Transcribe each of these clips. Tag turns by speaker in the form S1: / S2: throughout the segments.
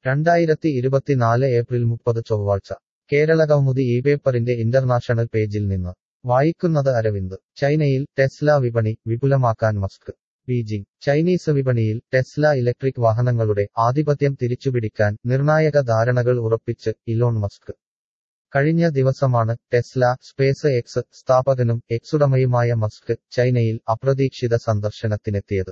S1: രണ്ടായിരത്തി ഇരുപത്തിനാല് ഏപ്രിൽ മുപ്പത് ചൊവ്വാഴ്ച കേരള കൗമുദി ഈ പേപ്പറിന്റെ ഇന്റർനാഷണൽ പേജിൽ നിന്ന് വായിക്കുന്നത് അരവിന്ദ് ചൈനയിൽ ടെസ്ല വിപണി വിപുലമാക്കാൻ മസ്ക് ബീജിംഗ് ചൈനീസ് വിപണിയിൽ ടെസ്ല ഇലക്ട്രിക് വാഹനങ്ങളുടെ ആധിപത്യം തിരിച്ചുപിടിക്കാൻ നിർണായക ധാരണകൾ ഉറപ്പിച്ച് ഇലോൺ മസ്ക് കഴിഞ്ഞ ദിവസമാണ് ടെസ്ല സ്പേസ് എക്സ് സ്ഥാപകനും എക്സുടമയുമായ മസ്ക് ചൈനയിൽ അപ്രതീക്ഷിത സന്ദർശനത്തിനെത്തിയത്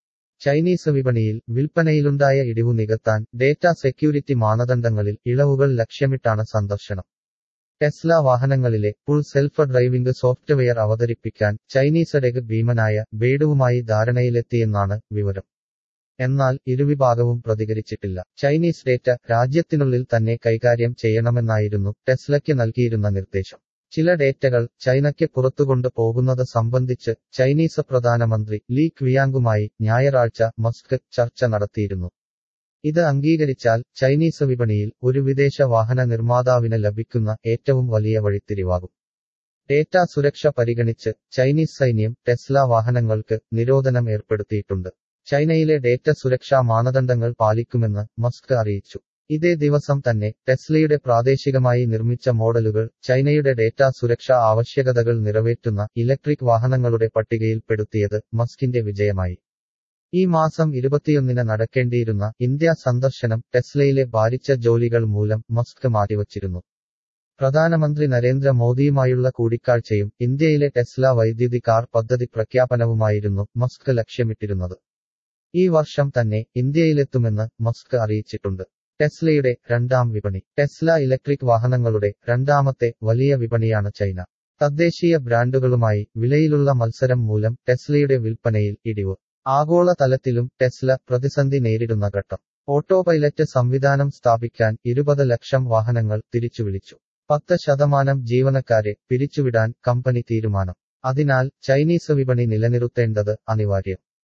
S1: ചൈനീസ് വിപണിയിൽ വിൽപ്പനയിലുണ്ടായ ഇടിവു നികത്താൻ ഡേറ്റ സെക്യൂരിറ്റി മാനദണ്ഡങ്ങളിൽ ഇളവുകൾ ലക്ഷ്യമിട്ടാണ് സന്ദർശനം ടെസ്ല വാഹനങ്ങളിലെ ഫുൾ സെൽഫ് ഡ്രൈവിംഗ് സോഫ്റ്റ്വെയർ അവതരിപ്പിക്കാൻ ചൈനീസ് ഡെഗ് ഭീമനായ ബേഡുവുമായി ധാരണയിലെത്തിയെന്നാണ് വിവരം എന്നാൽ ഇരുവിഭാഗവും പ്രതികരിച്ചിട്ടില്ല ചൈനീസ് ഡേറ്റ രാജ്യത്തിനുള്ളിൽ തന്നെ കൈകാര്യം ചെയ്യണമെന്നായിരുന്നു ടെസ്ലയ്ക്ക് നൽകിയിരുന്ന നിർദ്ദേശം ചില ഡേറ്റകൾ ചൈനയ്ക്ക് പുറത്തുകൊണ്ട് പോകുന്നത് സംബന്ധിച്ച് ചൈനീസ് പ്രധാനമന്ത്രി ലീ ക്വിയാങ്കുമായി ഞായറാഴ്ച മസ്ക് ചർച്ച നടത്തിയിരുന്നു ഇത് അംഗീകരിച്ചാൽ ചൈനീസ് വിപണിയിൽ ഒരു വിദേശ വാഹന നിർമ്മാതാവിന് ലഭിക്കുന്ന ഏറ്റവും വലിയ വഴിത്തിരിവാകും ഡേറ്റ സുരക്ഷ പരിഗണിച്ച് ചൈനീസ് സൈന്യം ടെസ്ല വാഹനങ്ങൾക്ക് നിരോധനം ഏർപ്പെടുത്തിയിട്ടുണ്ട് ചൈനയിലെ ഡേറ്റ സുരക്ഷാ മാനദണ്ഡങ്ങൾ പാലിക്കുമെന്ന് മസ്ക് അറിയിച്ചു ഇതേ ദിവസം തന്നെ ടെസ്ലയുടെ പ്രാദേശികമായി നിർമ്മിച്ച മോഡലുകൾ ചൈനയുടെ ഡേറ്റ സുരക്ഷാ ആവശ്യകതകൾ നിറവേറ്റുന്ന ഇലക്ട്രിക് വാഹനങ്ങളുടെ പട്ടികയിൽപ്പെടുത്തിയത് മസ്കിന്റെ വിജയമായി ഈ മാസം ഇരുപത്തിയൊന്നിന് നടക്കേണ്ടിയിരുന്ന ഇന്ത്യ സന്ദർശനം ടെസ്ലയിലെ ഭാരിച്ച ജോലികൾ മൂലം മസ്ക് മാറ്റിവച്ചിരുന്നു പ്രധാനമന്ത്രി നരേന്ദ്ര മോദിയുമായുള്ള കൂടിക്കാഴ്ചയും ഇന്ത്യയിലെ ടെസ്ല വൈദ്യുതി കാർ പദ്ധതി പ്രഖ്യാപനവുമായിരുന്നു മസ്ക് ലക്ഷ്യമിട്ടിരുന്നത് ഈ വർഷം തന്നെ ഇന്ത്യയിലെത്തുമെന്ന് മസ്ക് അറിയിച്ചിട്ടുണ്ട് ടെസ്ലയുടെ രണ്ടാം വിപണി ടെസ്ല ഇലക്ട്രിക് വാഹനങ്ങളുടെ രണ്ടാമത്തെ വലിയ വിപണിയാണ് ചൈന തദ്ദേശീയ ബ്രാൻഡുകളുമായി വിലയിലുള്ള മത്സരം മൂലം ടെസ്ലയുടെ വിൽപ്പനയിൽ ഇടിവ് ആഗോള തലത്തിലും ടെസ്ല പ്രതിസന്ധി നേരിടുന്ന ഘട്ടം ഓട്ടോ പൈലറ്റ് സംവിധാനം സ്ഥാപിക്കാൻ ഇരുപത് ലക്ഷം വാഹനങ്ങൾ തിരിച്ചുവിളിച്ചു പത്ത് ശതമാനം ജീവനക്കാരെ പിരിച്ചുവിടാൻ കമ്പനി തീരുമാനം അതിനാൽ ചൈനീസ് വിപണി നിലനിർത്തേണ്ടത് അനിവാര്യം